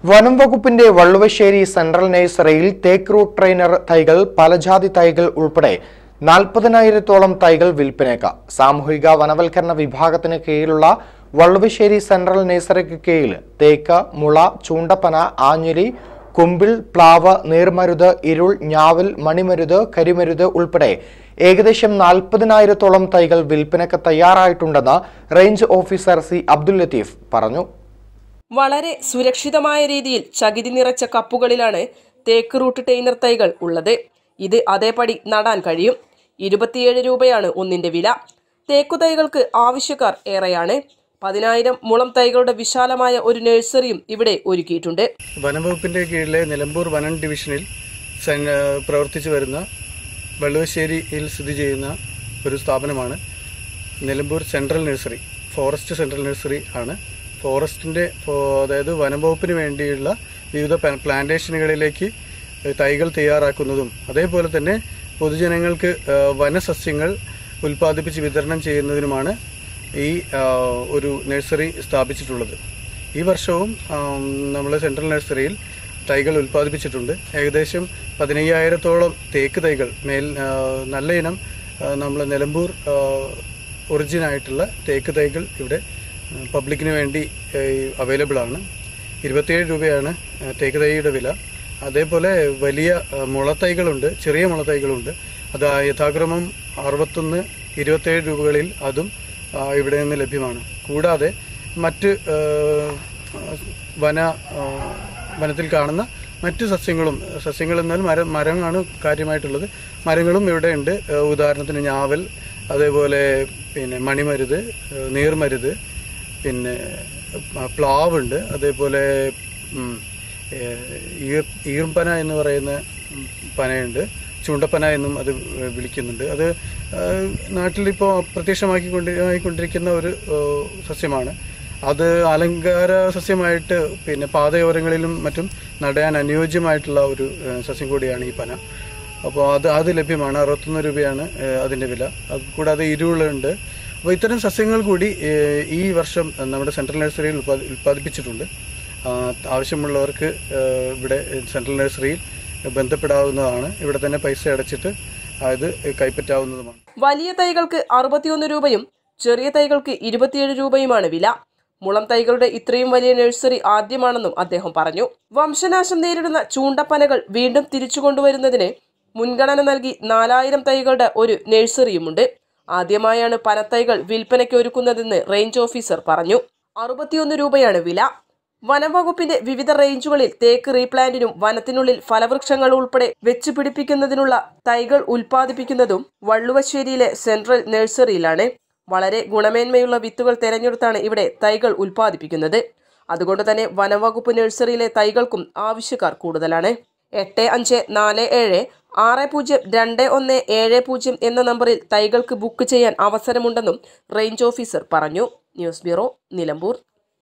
വനം വകുപ്പിന്റെ വള്ളുവശ്ശേരി സെൻട്രൽ നഴ്സറിയിൽ തേക്ക് റൂട്ട് ട്രെയിനർ തൈകൾ പലജാതി തൈകൾ ഉൾപ്പെടെ നാൽപ്പതിനായിരത്തോളം തൈകൾ വിൽപ്പനയ്ക്ക് സാമൂഹിക വനവൽക്കരണ വിഭാഗത്തിന് കീഴിലുള്ള വള്ളുവശ്ശേരി സെൻട്രൽ നഴ്സറിക്ക് കീഴിൽ തേക്ക് മുള ചൂണ്ടപ്പന ആഞ്ഞിലി കുമ്പിൾ പ്ലാവ് നീർമരുത് ഇരുൾ ഞാവൽ മണിമരുത് കരിമരുത് ഉൾപ്പെടെ ഏകദേശം നാൽപ്പതിനായിരത്തോളം തൈകൾ വിൽപ്പനയ്ക്ക് തയ്യാറായിട്ടുണ്ടെന്ന് range officer C Abdul Latheef പറഞ്ഞു വളരെ സുരക്ഷിതമായ രീതിയിൽ ചകിരി നിറച്ച കപ്പുകളിലാണ് തേക്ക് റൂട്ട് ടെയ്നർ തൈകൾ ഉള്ളത് ഇത് അതേപടി നടാൻ കഴിയും ഇരുപത്തിയേഴ് രൂപയാണ് ഒന്നിന്റെ വില തേക്കു തൈകൾക്ക് ആവശ്യക്കാർ ഏറെയാണ് പതിനായിരം മുളം തൈകളുടെ വിശാലമായ ഒരു നഴ്സറിയും ഇവിടെ ഒരുക്കിയിട്ടുണ്ട് വനംവകുപ്പിന്റെ കീഴിലെ നിലമ്പൂർ വനം ഡിവിഷനിൽ സൻ- പ്രവർത്തിച്ചു വരുന്ന വെള്ളുവശ്ശേരിയിൽ സ്ഥിതി ചെയ്യുന്ന ഒരു സ്ഥാപനമാണ് Nilambur central nursery forest central nursery ആണ് ഫോറസ്റ്റിന്റെ ഫോ- അതായത് വനംവകുപ്പിന് വേണ്ടിയുള്ള വിവിധ പ്ലാ- പ്ലാന്റേഷനുകളിലേക്ക് തൈകൾ തയ്യാറാക്കുന്നതും അതേപോലെ തന്നെ പൊതുജനങ്ങൾക്ക് ആ, വനസസ്യങ്ങൾ ഉൽപ്പാദിപ്പിച്ച് വിതരണം ചെയ്യുന്നതിനുമാണ് ഈ ആ, ഒരു നഴ്സറി സ്ഥാപിച്ചിട്ടുള്ളത് ഈ വർഷവും നമ്മൾ സെൻട്രൽ നഴ്സറിയിൽ തൈകൾ ഉൽപ്പാദിപ്പിച്ചിട്ടുണ്ട് ഏകദേശം പതിനയ്യായിരത്തോളം തേക്ക് തൈകൾ മേൽ ആ, നല്ല ഇനം നമ്മൾ നിലമ്പൂർ ഒറിജിൻ ആയിട്ടുള്ള തേക്ക് തൈകൾ ഇവിടെ ആ, പബ്ലിക്കിന് വേണ്ടി അവൈലബിൾ ആണ് ഇരുപത്തിയേഴ് രൂപയാണ് ആ, തേക്ക് തൈയുടെ വില അതേപോലെ വലിയ ആ, മുളത്തൈകളുണ്ട് ചെറിയ മുളത്തൈകളുണ്ട് അത് യഥാക്രമം അറുപത്തൊന്ന് ഇരുപത്തേഴ് രൂപകളിൽ അതും ആ, ഇവിടെ നിന്ന് ലഭ്യമാണ് കൂടാതെ മറ്റ് ആ, വന ആ, വനത്തിൽ കാണുന്ന മറ്റ് സസ്യങ്ങളും സസ്യങ്ങൾ എന്നാൽ മരം മരമാണ് കാര്യമായിട്ടുള്ളത് മരങ്ങളും ഇവിടെ ഉണ്ട് ആ, ഉദാഹരണത്തിന് ഞാവൽ അതേപോലെ പിന്നെ മണിമരുത് ആ, നീർമരുത് പിന്നെ ആ, പ്ലാവുണ്ട് അതേപോലെ ഉം, ഏ, ഈർ- ഈർപ്പന എന്ന് പറയുന്ന ഉം, പനയുണ്ട് ചൂണ്ടപ്പന എന്നും അത് വിളിക്കുന്നുണ്ട് അത് ആ, നാട്ടിലിപ്പോൾ പ്രത്യക്ഷമാക്കിക്കൊണ്ട് ആയിക്കൊണ്ടിരിക്കുന്ന ഒരു ആ, സസ്യമാണ് അത് അലങ്കാര സസ്യമായിട്ട് പിന്നെ പാതയോരങ്ങളിലും മറ്റും നടാൻ അനുയോജ്യമായിട്ടുള്ള ഒരു ആ, സസ്യം കൂടിയാണ് ഈ പന അപ്പോൾ അത് അത് ലഭ്യമാണ് അറുപത്തൊന്ന് രൂപയാണ് ആ, അതിന്റെ വില അത് കൂടാതെ ഇരുളുണ്ട് അപ്പോൾ ഇത്തരം സസ്യങ്ങൾ കൂടി ഏ, ഈ വർഷം നമ്മുടെ സെൻട്രൽ നഴ്സറിയിൽ ഉൽപ്പാദി- ഉൽപ്പാദിപ്പിച്ചിട്ടുണ്ട് ആ, ആവശ്യമുള്ളവർക്ക് ആ, ഇവിടെ സെൻട്രൽ നഴ്സറിയിൽ ബന്ധപ്പെടാവുന്നതാണ് ഇവിടെ തന്നെ പൈസ അടച്ചിട്ട് അത് കൈപ്പറ്റാവുന്നതുമാണ് വലിയ തൈകൾക്ക് അറുപത്തിയൊന്ന് രൂപയും ചെറിയ തൈകൾക്ക് ഇരുപത്തിയേഴ് രൂപയുമാണ് വില മുളം തൈകളുടെ ഇത്രയും വലിയ നഴ്സറി ആദ്യമാണെന്നും അദ്ദേഹം പറഞ്ഞു വംശനാശം നേരിടുന്ന ചൂണ്ടപ്പനകൾ വീണ്ടും തിരിച്ചു കൊണ്ടുവരുന്നതിന് മുൻഗണന നൽകി നാലായിരം തൈകളുടെ ഒരു നഴ്സറിയുമുണ്ട് ആദ്യമായാണ് പനത്തൈകൾ വിൽപ്പനയ്ക്ക് ഒരുക്കുന്നതെന്ന് റേഞ്ച് ഓഫീസർ പറഞ്ഞു അറുപത്തിയൊന്ന് രൂപയാണ് വില വനംവകുപ്പിന്റെ വിവിധ റേഞ്ചുകളിൽ തേക്ക് റീപ്ലാന്റിനും വനത്തിനുള്ളിൽ ഫലവൃക്ഷങ്ങൾ ഉൾപ്പെടെ വെച്ച് പിടിപ്പിക്കുന്നതിനുള്ള തൈകൾ ഉൽപ്പാദിപ്പിക്കുന്നതും വള്ളുവശ്ശേരിയിലെ സെൻട്രൽ നഴ്സറിയിലാണ് വളരെ ഗുണമേന്മയുള്ള വിത്തുകൾ തിരഞ്ഞെടുത്താണ് ഇവിടെ തൈകൾ ഉൽപ്പാദിപ്പിക്കുന്നത് അതുകൊണ്ട് തന്നെ വനംവകുപ്പ് നഴ്സറിയിലെ തൈകൾക്കും ആവശ്യക്കാർ കൂടുതലാണ് എട്ട് അഞ്ച് നാല് ഏഴ് ആറ് പൂജ്യം രണ്ട് ഒന്ന് ഏഴ് പൂജ്യം എന്ന നമ്പറിൽ തൈകൾക്ക് ബുക്ക് ചെയ്യാൻ അവസരമുണ്ടെന്നും റേഞ്ച് ഓഫീസർ പറഞ്ഞു ന്യൂസ് ബ്യൂറോ നിലമ്പൂർ